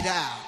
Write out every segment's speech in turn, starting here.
it out.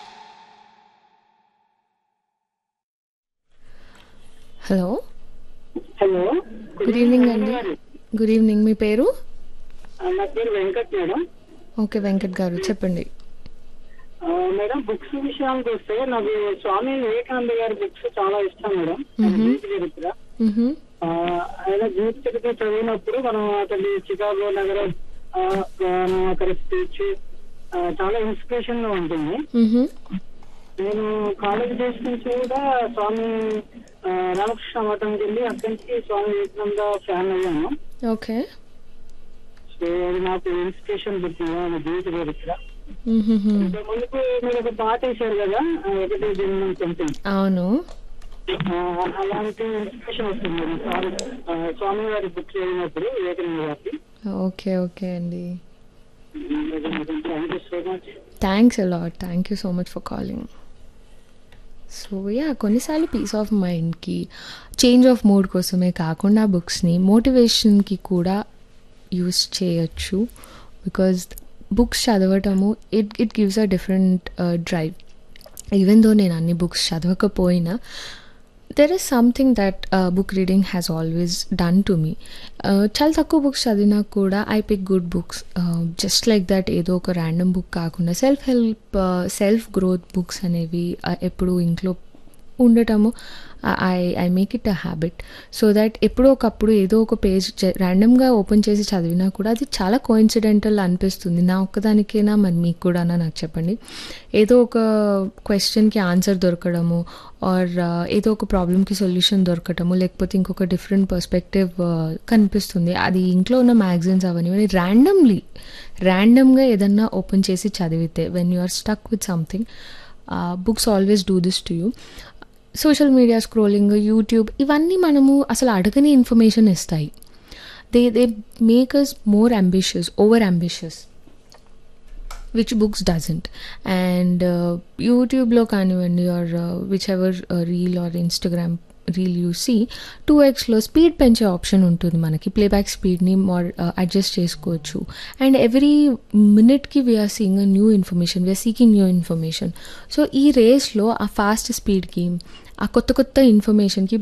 Hello hello good evening అండి good evening మీ పేరు ఆ, నా పేరు వెంకట్ మేడం ఓకే వెంకట్ గారు చెప్పండి ఆ, మేడం బుక్స్ విషయానికి వస్తే నాకు స్వామి వివేకానంద గారి బుక్స్ చాలా ఇష్టం మేడం జీవిత చరిత్ర మ్హూ. ఆ, ఆయన జీవిత చరిత్ర చదివినప్పుడు మనం అతని చికాగో నగరం ఆ, మనం అక్కడ స్పీచ్ చాలా ఇన్స్పిరేషన్ గా ఉంటుంది మ్హూ. నేను కాలేజ్ డేస్ నుంచి కూడా స్వామి ఆ, రామకృష్ణ మఠంకి వెళ్ళి అక్కడి నుంచి స్వామి వివేకానంద ఫ్యాన్ అయ్యాను ఓకే సో అది నాకు ఇన్స్పిరేషన్ పుట్టింది ఆయన జీవిత చరిత్ర మ్హూ. ఇంతకు ముందుకు మీరు ఒక పాట వేశారు కదా ఆ, ఒకటి జన్మం సంథింగ్ అవును అలాంటి ఇన్స్పిరేషన్ వస్తుంది మేడం స్వామి ఆ, స్వామి గారి బుక్ చదివినప్పుడు వివేకానంద గారికి ఓకే ఓకే అండి thank you so much thanks a lot thank you so much for calling so yeah కొన్నిసార్లు పీస్ ఆఫ్ మైండ్కి చేంజ్ ఆఫ్ మూడ్ కోసమే కాకుండా బుక్స్ని మోటివేషన్కి కూడా యూస్ చేయొచ్చు బికాజ్ బుక్స్ చదవటము it it gives a different drive even though నేను అన్ని బుక్స్ చదవకపోయినా there is something that book reading has always done to me చాలా తక్కువ బుక్స్ చదివినా కూడా I pick good books just like that ఏదో ఒక ర్యాండమ్ బుక్ కాకుండా self help self growth books అనేవి uh, ఎప్పుడు ఇంట్లో ఉండటము I I make it a habit so that ఎప్పుడో ఒకప్పుడు ఏదో ఒక పేజ్ ర్యాండమ్గా ఓపెన్ చేసి చదివినా కూడా అది చాలా కోయిన్సిడెంటల్ అనిపిస్తుంది నా ఒక్కదానికైనా మరి మీకు కూడా నాకు చెప్పండి ఏదో ఒక క్వశ్చన్కి ఆన్సర్ దొరకడము ఆర్ ఏదో ఒక ప్రాబ్లమ్కి సొల్యూషన్ దొరకటము లేకపోతే ఇంకొక డిఫరెంట్ పర్స్పెక్టివ్ కనిపిస్తుంది అది ఇంట్లో ఉన్న మ్యాగజైన్స్ అవన్నీ ర్యాండమ్లీ ర్యాండమ్గా ఏదన్నా ఓపెన్ చేసి చదివితే when you are stuck with something books always do this to you social media scrolling YouTube ఇవన్నీ మనము అసలు అడగని ఇన్ఫర్మేషన్ ఇస్తాయి they they make us more ambitious over ambitious which books doesn't and యూట్యూబ్లో కానివ్వండి or whichever reel or Instagram reel you see two ఎక్స్లో speed పెంచే option ఉంటుంది మనకి ప్లేబ్యాక్ స్పీడ్ని మోర్ అడ్జస్ట్ చేసుకోవచ్చు అండ్ ఎవ్రీ మినిట్కి we're seeing new information we're seeking new information so ఈ రేస్లో ఆ ఫాస్ట్ స్పీడ్కి ఆ కొత్త కొత్త ఇన్ఫర్మేషన్కి